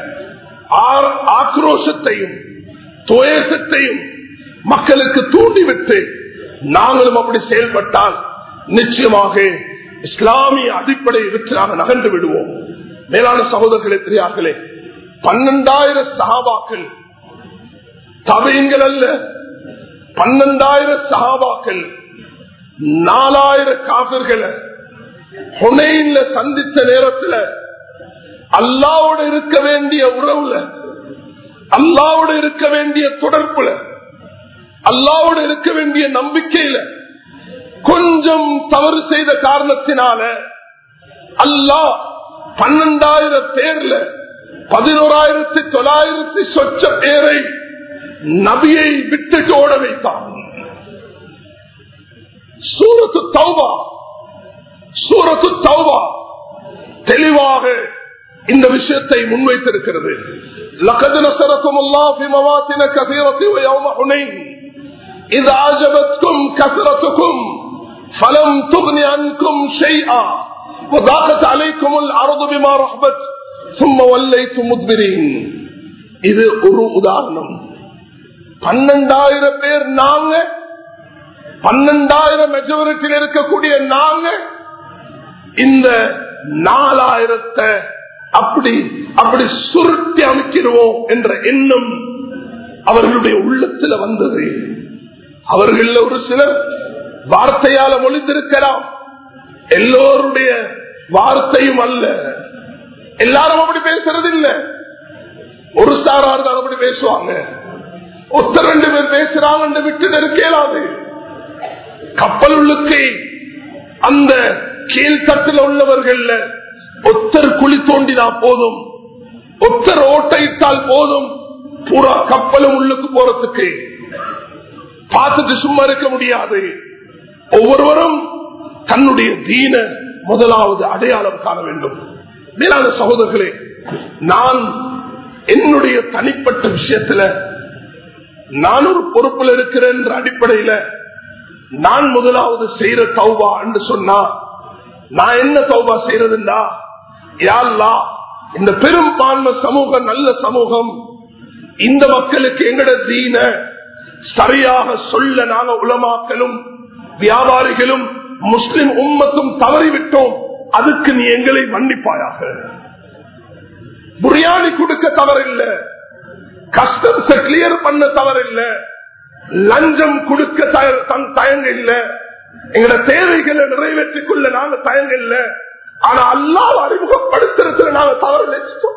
ஆக்ரோஷத்தையும் துவேசத்தையும் மக்களுக்கு தூண்டிவிட்டு நாங்களும் அப்படி செயல்பட்டால் நிச்சயமாக இஸ்லாமிய அடிப்படையை விட்டு நாங்கள் நகர்ந்து விடுவோம் மேலான சகோதரர்களே பெரியார்களே பன்னெண்டாயிரம் சகாபாக்கள் தவையங்கள் அல்ல பன்னெண்டாயிரம் சகாபாக்கள் நாலாயிரம் காதர்களை ஹொனைன்ல சந்தித்த நேரத்தில் அல்லாவோட இருக்க வேண்டிய உறவுல அல்லாவோட இருக்க வேண்டிய தொடர்புல அல்லாவோட இருக்க வேண்டிய நம்பிக்கையில கொஞ்சம் தவறு செய்த காரணத்தினால அல்லாஹ் பன்னெண்டாயிரம் பேர்ல பதினோராயிரத்தி தொள்ளாயிரத்தி சொச்ச பேரை நபியை விட்டுட்டு ஓட வைத்தான் சூரத்து தௌபா சூரத்து தௌபா தெளிவாக இந்த விஷயத்தை முன்வைத்திருக்கிறது لقد نصركم الله في مواطن كثيرة ويوم حنين إذ أعجبتكم كثرتكم فلم تغن عنكم شيئا وضاقت عليكم الأرض بما رحبت ثم وليتم مدبرين இது ஒரு உதாரணம் பன்னெண்டாயிரம் பேர் நாங்க பன்னெண்டாயிரம் மெஜாரிட்டியில் இருக்கக்கூடிய நாங்க இந்த நாலாயிரத்தை அப்படி அப்படி சுருட்டி அமைக்கிறோம் என்ற எண்ணம் அவர்களுடைய உள்ளத்துல வந்தது அவர்கள் ஒரு சிலர் வார்த்தையால மொழிந்திருக்கலாம் எல்லோருடைய வார்த்தையும் அல்ல எல்லாரும் அப்படி பேசுறது இல்ல ஒரு சாரார் தான் அப்படி பேசுவாங்க ஒருத்தர் ரெண்டு பேர் பேசுறாங்க விட்டு இருக்கலாது கப்பல் உள்ளுக்கு அந்த கீழ்த்தட்டில் உள்ளவர்கள் ஒத்தர் குழி தோண்டினா போதும் ஒத்தர் ஓட்டையிட்டால் போதும் பூரா கப்பலும் உள்ளுக்கு போறதுக்கு பார்த்துட்டு சும்மா இருக்க முடியாது ஒவ்வொருவரும் தன்னுடைய தீன முதலாவது அடையாளம் காண வேண்டும் மேலான சகோதரர்களே நான் என்னுடைய தனிப்பட்ட விஷயத்துல நான் ஒரு பொறுப்பில் இருக்கிறேன் என்ற அடிப்படையில நான் முதலாவது செய்யற தௌபா என்று சொன்னா நான் என்ன தௌபா செய்யறதுண்டா யாழ்லா இந்த பெரும்பான்மை சமூகம் நல்ல சமூகம் இந்த மக்களுக்கு எங்கட தீன சரியாக சொல்ல நாங்க உலமாக்களும் வியாபாரிகளும் முஸ்லிம் உம்மத்தும் தவறிவிட்டோம் அதுக்கு நீ எங்களை மன்னிப்பாயாக புரியாணி கொடுக்க தவறில்லை கஸ்டம்ஸ கிளியர் பண்ண தவறில்லை லஞ்சம் கொடுக்க தயங்க இல்ல எங்களோட தேவைகளை நிறைவேற்றிக் கொள்ள நாங்க தயங்க இல்ல ஆனா அல்லாஹ் அறிமுகப்படுத்துறதுல நாங்க தவறு நினைச்சிட்டோம்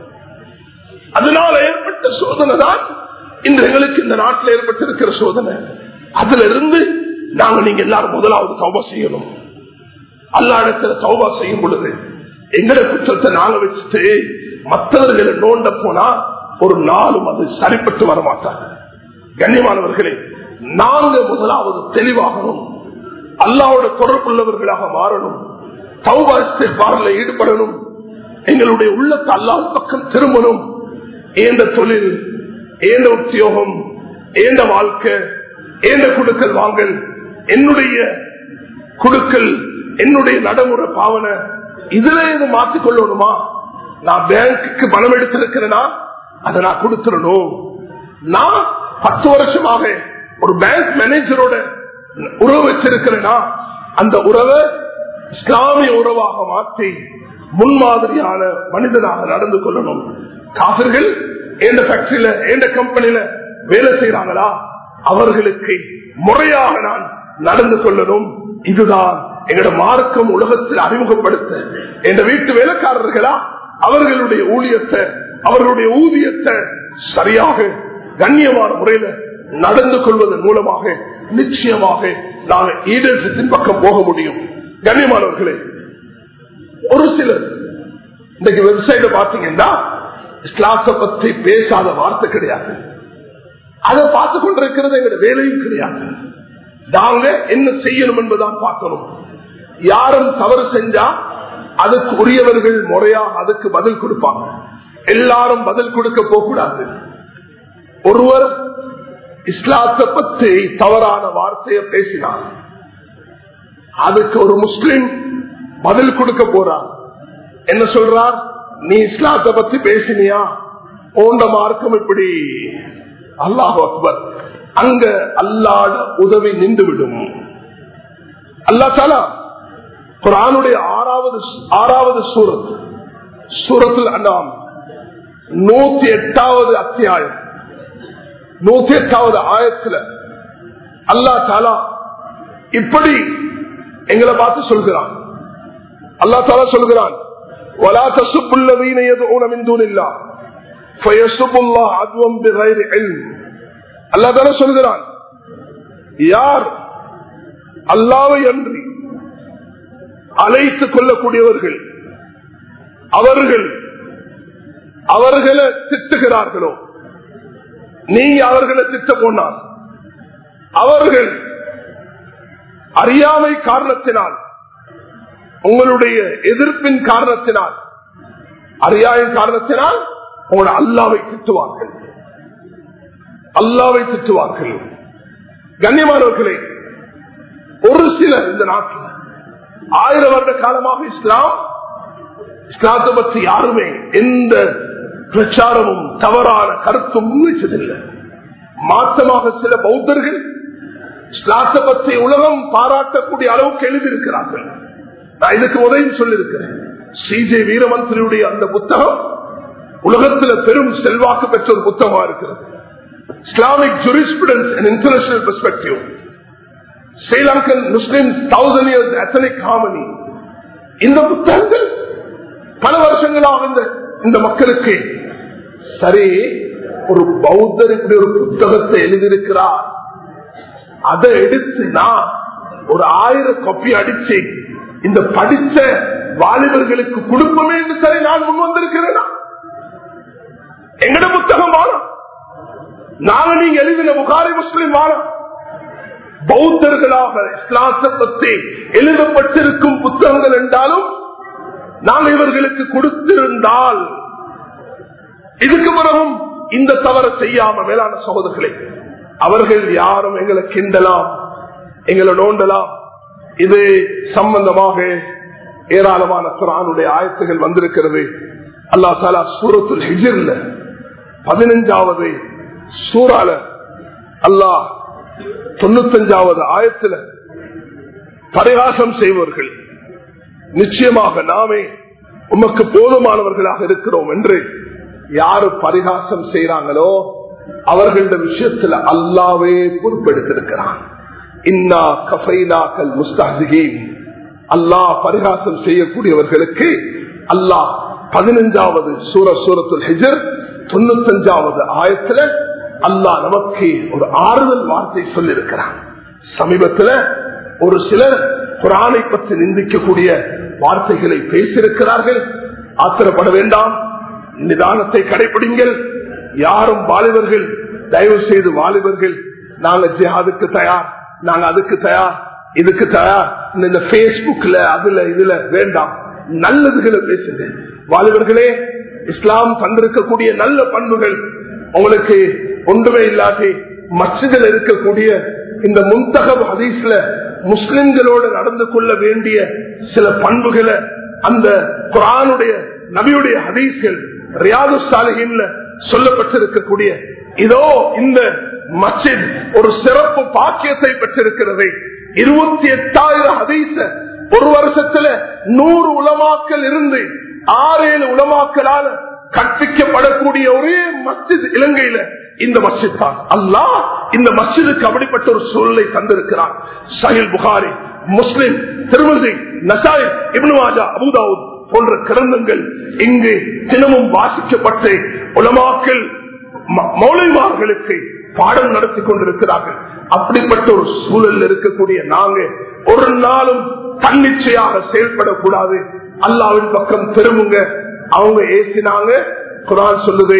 அதனால ஏற்பட்ட சோதனை தான் இன்று எங்களுக்கு இந்த நாட்டில் ஏற்பட்டிருக்கிற சோதனை அதுல இருந்து நாங்க நீங்க எல்லாரும் முதலாவது தௌபா செய்யணும் அல்லா இடத்துல தௌபா செய்யும் பொழுது எங்கட குற்றத்தை நாங்க வச்சுட்டு மற்றவர்களை நோண்ட போனா ஒரு நாளும் அது சரிப்பட்டு வர மாட்டாங்க கண்ணியமானவர்களே நாங்க முதலாவது தெளிவாகணும் அல்லாவோட தொடர்புள்ளவர்களாக மாறணும் தௌபா இஸ்திக்பாரில் ஈடுபடணும் எங்களுடைய உள்ளத்தை அல்லாஹ் பக்கம் திரும்பணும் ஏந்த தொழில் ஏந்த உத்தியோகம் ஏந்த வாழ்க்கை ஏந்த குடுக்கல் வாங்கல் என்னுடைய குடுக்கல் என்னுடைய நடைமுறை பாவனை இதுல இது மாற்றிக் கொள்ளணுமா நான் பேங்குக்கு பணம் எடுத்திருக்கிறேனா அதை நான் கொடுத்துடணும் நான் பத்து வருஷமாக ஒரு பேங்க் மேனேஜரோட உறவு வச்சிருக்கிறேனா அந்த உறவை இஸ்லாமிய உறவாக மாற்றி முன்மாதிரியான மனிதனாக நடந்து கொள்ளணும் காசர்கள் எந்த ஃபேக்டரியில எந்த கம்பெனியில வேலை செய்யறாங்களா அவர்களுக்கு முறையாக நான் நடந்து கொள்ளணும் இதுதான் எங்களோட மார்க்கம் உலகத்தில் அறிமுகப்படுத்த எந்த வீட்டு வேலைக்காரர்களா அவர்களுடைய ஊழியத்தை அவர்களுடைய ஊதியத்தை சரியாக கண்ணியமான முறையில நடந்து கொள்வதன் மூலமாக நிச்சயமாக நாங்கள் ஈடேற்றத்தின் பக்கம் போக முடியும் கண்ணியமானவர்களே ஒரு சிலர் இன்னைக்கு வெப்சைட்ல பாத்தீங்கன்னா இஸ்லாத்தை பற்றி பேசாத வார்த்தை கிடையாது அதை பார்த்து கொண்டிருக்கிறது எங்க வேலையும் கிடையாது நாங்க என்ன செய்யணும் என்பதான் பார்க்கணும் யாரும் தவறு செஞ்சா அதுக்கு உரியவர்கள் முறையா அதுக்கு பதில் கொடுப்பாங்க எல்லாரும் பதில் கொடுக்க போகக்கூடாது ஒருவர் இஸ்லாத்தை பற்றி தவறான வார்த்தையை பேசினார் அதுக்கு ஒரு முஸ்லிம் பதில் கொடுக்க போறார் என்ன சொல்றார் நீ இஸ்லாத்தை பத்தி பேசினியா ஓண்ட மார்க்கம் இப்படி அல்லாஹ் அக்பர் அங்க அல்லாட உதவி நின்று விடும் அல்லா தாலா குரானுடைய ஆறாவது ஆறாவது சூரத் சூரத்தில் அண்ணாம் நூத்தி எட்டாவது அத்தியாயம் நூத்தி எட்டாவது ஆயத்துல அல்லா தாலா இப்படி எங்களை பார்த்து சொல்கிறான் அல்லா தாலா சொல்கிறான் ولا تسبوا الذين يدعون من دون الله فيسبوا الله عدوا بغير علم அல்லா தானே சொல்கிறான் யார் அல்லாவை அன்றி அழைத்துக் கொள்ளக்கூடியவர்கள் அவர்கள் அவர்களை திட்டுகிறார்களோ நீங்க அவர்களை திட்ட போனால் அவர்கள் அறியாமை காரணத்தினால் உங்களுடைய எதிர்ப்பின் காரணத்தினால் அறியாயின் காரணத்தினால் உங்களை அல்லாவை திட்டுவார்கள் அல்லாவை திட்டுவார்கள் கண்ணியமானவர்களே ஒரு சிலர் இந்த நாட்டில் ஆயிரம் வருட காலமாக இஸ்லாம் இஸ்லாத்தை பற்றி யாருமே எந்த பிரச்சாரமும் தவறான கருத்தும் முன்வைச்சதில்லை மாற்றமாக சில பௌத்தர்கள் இஸ்லாத்தை பற்றி உலகம் பாராட்டக்கூடிய அளவுக்கு எழுதியிருக்கிறார்கள் நான் இதுக்கு உதவி சொல்லியிருக்கிறேன் சிஜே வீரமந்திரியுடைய அந்த புத்தகம் உலகத்தில் பெரும் செல்வாக்கு பெற்ற ஒரு புத்தகமா இருக்கிறது Islamic jurisprudence and international perspective Sri Lankan Muslim thousand years ethnic harmony இந்த புத்தகங்கள் பல வருஷங்களாக இந்த இந்த மக்களுக்கு சரி ஒரு பௌத்தர் இப்படி ஒரு புத்தகத்தை எழுதியிருக்கிறார் அதை எடுத்து நான் ஒரு ஆயிரம் கொப்பி அடிச்சு இந்த படிச்ச வாலிபர்களுக்கு கொடுப்போமே என்று சரி நான் முன் வந்திருக்கிறேனா எங்கட புத்தகம் வாழும் நாங்க நீங்க எழுதின புகாரி முஸ்லிம் வாழும் பௌத்தர்களாக இஸ்லாத்தை பற்றி எழுதப்பட்டிருக்கும் புத்தகங்கள் என்றாலும் நாம் இவர்களுக்கு கொடுத்திருந்தால் இதுக்கு பிறகும் இந்த தவறை செய்யாம மேலான சகோதரர்களே அவர்கள் யாரும் எங்களை கிண்டலாம் எங்களை நோண்டலாம் இது சம்பந்தமாக ஏராளமான குரானுடைய ஆயத்துகள் வந்திருக்கிறது அல்லா தாலா சூரத்துல் ஹிஜிர்ல பதினஞ்சாவது சூறால அல்லாஹ் தொண்ணூத்தஞ்சாவது ஆயத்துல பரிகாசம் செய்வர்கள் நிச்சயமாக நாமே உமக்கு போதுமானவர்களாக இருக்கிறோம் என்று யாரு பரிகாசம் செய்யறாங்களோ அவர்கள விஷயத்துல அல்லாவே பொறுப்பெடுத்திருக்கிறான் இன்னா கஃபைனாக்கள் முஸ்தாசிகீன் அல்லாஹ் பரிகாசம் செய்யக்கூடியவர்களுக்கு அல்லாஹ் பதினஞ்சாவது சூர சூரத்துல் ஹிஜர் தொண்ணூத்தஞ்சாவது ஆயத்துல அல்லாஹ் நமக்கு ஒரு ஆறுதல் வார்த்தை சொல்லியிருக்கிறான் சமீபத்துல ஒரு சிலர் குரானை பற்றி நிந்திக்கக்கூடிய வார்த்தைகளை பேசியிருக்கிறார்கள் ஆத்திரப்பட வேண்டாம் நிதானத்தை கடைபிடிங்கள் யாரும் வாலிபர்கள் தயவு செய்து வாலிபர்கள் நாங்க ஜிஹாதுக்கு தயார் நாங்க அதுக்கு தயார் இதுக்கு தயார் இந்த பேஸ்புக்ல அதுல இதுல வேண்டாம் நல்லதுகளை பேசுங்க வாலிபர்களே இஸ்லாம் தந்திருக்கக்கூடிய நல்ல பண்புகள் உங்களுக்கு ஒன்றுமே இல்லாட்டி மசிதில் இருக்கக்கூடிய இந்த முன்தகப் ஹதீஸ்ல முஸ்லிம்களோடு நடந்து கொள்ள வேண்டிய சில பண்புகளை அந்த குரானுடைய நபியுடைய ஹதீஸ்கள் ரியாது சாலையின்ல சொல்லப்பட்டிருக்கக்கூடிய இதோ இந்த மஸ்ஜித் ஒரு சிறப்பு பாக்கியத்தை பெற்றிருக்கிறது இருபத்தி எட்டாயிரம் ஹதீச ஒரு வருஷத்துல நூறு உலமாக்கள் இருந்து ஆறு ஏழு உலமாக்களால் கற்பிக்கப்படக்கூடிய ஒரே மஸ்ஜித் இலங்கையில இந்த மஸ்ஜித் தான் அல்லாஹ் இந்த மஸ்ஜிதுக்கு அப்படிப்பட்ட ஒரு சூழலை தந்திருக்கிறார் சஹில் புகாரி முஸ்லிம் திருமதி நசாய் இப்னுவாஜா அபுதாவுத் போன்ற கிரந்தங்கள் இங்கு தினமும் வாசிக்கப்பட்டு உலமாக்கள் மௌலிமார்களுக்கு பாடம் நடத்தி கொண்டிருக்கிறார்கள் அப்படிப்பட்ட ஒரு சூழல் இருக்கக்கூடிய நாங்க ஒரு நாளும் தன்னிச்சையாக செயல்படக்கூடாது அல்லாவின் பக்கம் திரும்புங்க அவங்க ஏசினாங்க குரான் சொல்லுது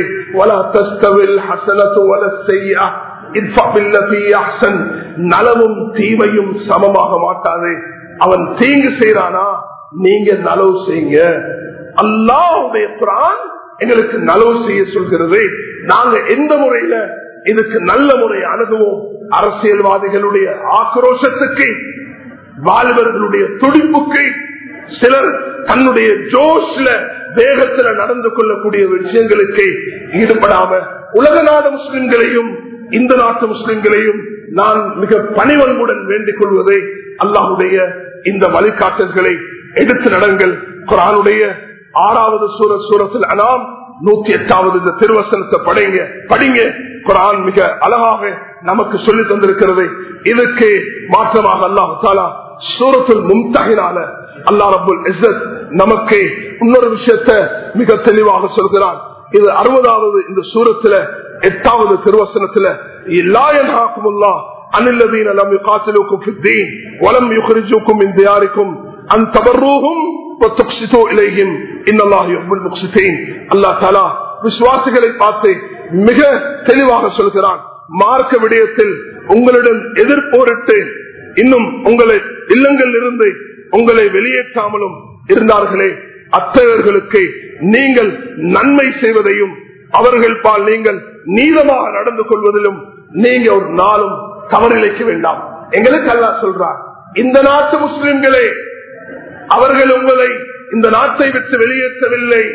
நலவும் தீமையும் சமமாக மாட்டாது அவன் தீங்கு செய்யறானா நீங்க நலவு செய்யுங்க அல்லாவுடைய குரான் எங்களுக்கு நலவு செய்ய சொல்கிறது நாங்க எந்த முறையில இதுக்கு நல்ல முறை அணுகுவோம் அரசியல்வாதிகளுடைய ஆக்ரோஷத்துக்கு வாலிபர்களுடைய துடிப்புக்கு சிலர் தன்னுடைய ஜோஷ்ல வேகத்துல நடந்து கொள்ளக்கூடிய விஷயங்களுக்கு ஈடுபடாம உலக நாடு முஸ்லிம்களையும் இந்த நாட்டு முஸ்லிம்களையும் நான் மிக பணிவன்புடன் வேண்டிக் கொள்வதை அல்லாஹுடைய இந்த வழிகாட்டல்களை எடுத்து நடங்கள் குரானுடைய ஆறாவது சூர சூரத்தில் அனாம் நூத்தி எட்டாவது இந்த திருவசனத்தை படைங்க படிங்க குரான் மிக அழகாக நமக்கு சொல்லி தந்திருக்கிறது இதுக்கு மாற்றமாக அல்லாஹு தாலா சூரத்தில் மும்தகினால அல்லா ரபுல் இசத் நமக்கு இன்னொரு விஷயத்தை மிக தெளிவாக சொல்கிறான் இது அறுபதாவது இந்த சூரத்துல எட்டாவது திருவசனத்துல இல்லாயனாக்குமுல்லா அனில்லதீன லம் யுகாத்திலுக்கும் ஃபித்தீன் வலம் யுக்ரிஜுக்கும் மின் தியாரிக்கும் அன் தபர்ரூஹும் وتقسطوا إليهم إن الله يحب المقسطين الله تعالى விசுவாசிகளை பார்த்து மிக தெளிவாக சொல்கிறான் மார்க்க விடயத்தில் உங்களிடம் எதிர்போரிட்டு இன்னும் உங்களை இல்லங்கள் இருந்து உங்களை வெளியேற்றாமலும் இருந்தார்களே அத்தகையர்களுக்கு நீங்கள் நன்மை செய்வதையும் அவர்கள் பால் நீங்கள் நீளமாக நடந்து கொள்வதிலும் நீங்க ஒரு நாளும் தவறிழைக்க வேண்டாம் எங்களுக்கு அல்லா சொல்றார் இந்த நாட்டு முஸ்லிம்களே அவர்கள் உங்களை இந்த நாட்டை விட்டு வெளியேற்றவில்லை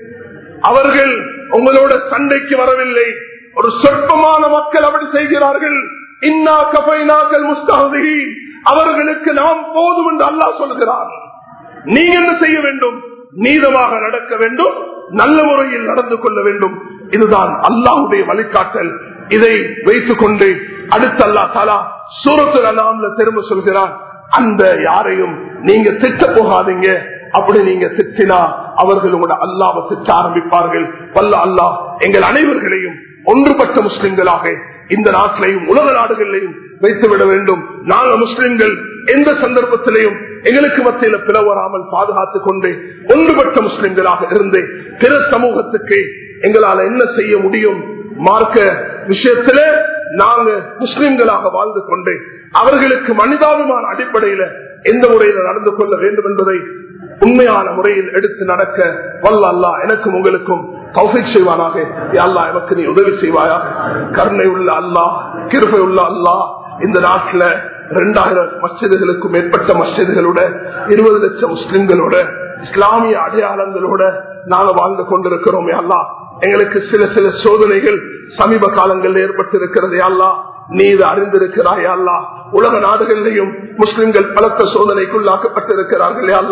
அவர்கள் உங்களோட சண்டைக்கு வரவில்லை ஒரு சொற்பமான மக்கள் அப்படி செய்கிறார்கள் இன்னா கபைனாக்கள் முஸ்தகி அவர்களுக்கு நாம் போதும் என்று அல்லாஹ் சொல்கிறார் நீங்க என்ன செய்ய வேண்டும் நீதமாக நடக்க வேண்டும் நல்ல முறையில் நடந்து கொள்ள வேண்டும் இதுதான் அல்லாஹுடைய வழிகாட்டல் இதை வைத்துக் கொண்டு அடுத்த அல்லா தாலா சூரத்தில் அல்லாமல திரும்ப சொல்கிறான் அந்த யாரையும் நீங்க திட்ட போகாதீங்க அப்படி நீங்க திட்டினா அவர்கள் உங்களோட அல்லாவை திட்ட ஆரம்பிப்பார்கள் வல்ல அல்லாஹ் எங்கள் அனைவர்களையும் ஒன்றுபட்ட முஸ்லிம்களாக இந்த நாட்டிலையும் உலக நாடுகளிலையும் வைத்துவிட வேண்டும் நாங்கள் முஸ்லிம்கள் எந்த சந்தர்ப்பத்திலையும் எங்களுக்கு மத்தியில பிளவராமல் பாதுகாத்துக் கொண்டு ஒன்றுபட்ட முஸ்லிம்களாக இருந்து பிற சமூகத்துக்கு எங்களால் என்ன செய்ய முடியும் மார்க்க விஷயத்தில நாங்க முஸ்லிம்களாக வாழ்ந்து கொண்டு அவர்களுக்கு மனிதாபிமான அடிப்படையில எந்த முறையில நடந்து கொள்ள வேண்டும் என்பதை உண்மையான முறையில் எடுத்து நடக்க வல்ல அல்லா எனக்கும் உங்களுக்கும் தௌஃபிக் செய்வானாக அல்லா எனக்கு நீ உதவி செய்வாயாக கருணை உள்ள அல்லாஹ் கிருபை உள்ள அல்லாஹ் இந்த நாட்டில் இரண்டாயிரம் மஸ்ஜிதுகளுக்கும் மேற்பட்ட மஸ்ஜிதுகளோட இருபது லட்சம் முஸ்லிம்களோட இஸ்லாமிய அடையாளங்களோட நாங்க வாழ்ந்து கொண்டிருக்கிறோம் அல்லா எங்களுக்கு சில சில சோதனைகள் சமீப காலங்களில் ஏற்பட்டிருக்கிறது அல்லா நீ இது அறிந்திருக்கிறாய் அல்லா உலக நாடுகளிலையும் முஸ்லிம்கள் பலத்த சோதனைக்குள்ளாக்கப்பட்டிருக்கிறார்கள் அல்லா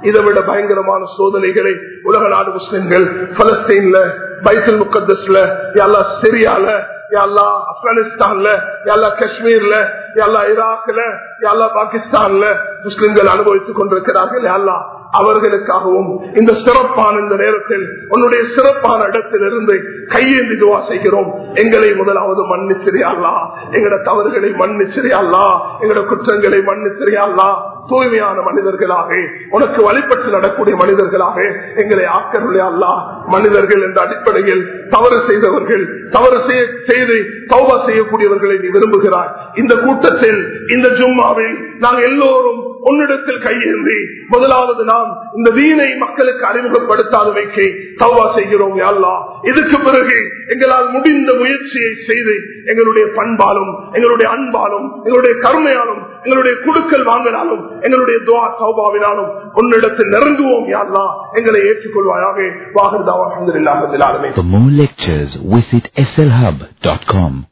இதை விட பயங்கரமான சோதனைகளை உலக நாடு முஸ்லிம்கள் பலஸ்தீன்ல பைசல் முக்கத்தஸ்ல யாழ்லா சிரியால யாழ்லா ஆப்கானிஸ்தான்ல யாழ்லா காஷ்மீர்ல யாழ்லா ஈராக்ல யாழ்லா பாகிஸ்தான்ல முஸ்லிம்கள் அனுபவித்துக் கொண்டிருக்கிறார்கள் யாழ்லா அவர்களுக்காகவும் இந்த சிறப்பான இந்த நேரத்தில் உன்னுடைய சிறப்பான இடத்தில் இருந்து கையேந்தி துவா செய்கிறோம் எங்களை முதலாவது மன்னிச்சிரியாள்லா எங்கட தவறுகளை மன்னிச்சிரியாள்லா எங்கட குற்றங்களை மன்னிச்சிரியாள்லா தூய்மையான மனிதர்களாக உனக்கு வழிபட்டு நடக்கூடிய மனிதர்களாக எங்களை ஆக்கருளையல்லா மனிதர்கள் என்ற அடிப்படையில் தவறு செய்தவர்கள் தவறு செய்ய செய்து தௌபா செய்யக்கூடியவர்களை நீ விரும்புகிறாய் இந்த கூட்டத்தில் இந்த ஜும்மாவில் நாங்கள் எல்லோரும் உன்னிடத்தில் கையேந்தி முதலாவது நாம் இந்த வீணை மக்களுக்கு அறிமுகப்படுத்தாதவைக்கு தவா செய்கிறோம் யாழ்லா இதுக்கு பிறகு எங்களால் முடிந்த முயற்சியை செய்து எங்களுடைய பண்பாலும் எங்களுடைய அன்பாலும் எங்களுடைய கருமையாலும் எங்களுடைய குடுக்கல் வாங்கினாலும் எங்களுடைய துவா சௌபாவினாலும் உன்னிடத்தில் நெருங்குவோம் யாழ்லா எங்களை ஏற்றுக்கொள்வாயாக வாகர்தாவா For more lectures, visit slhub.com.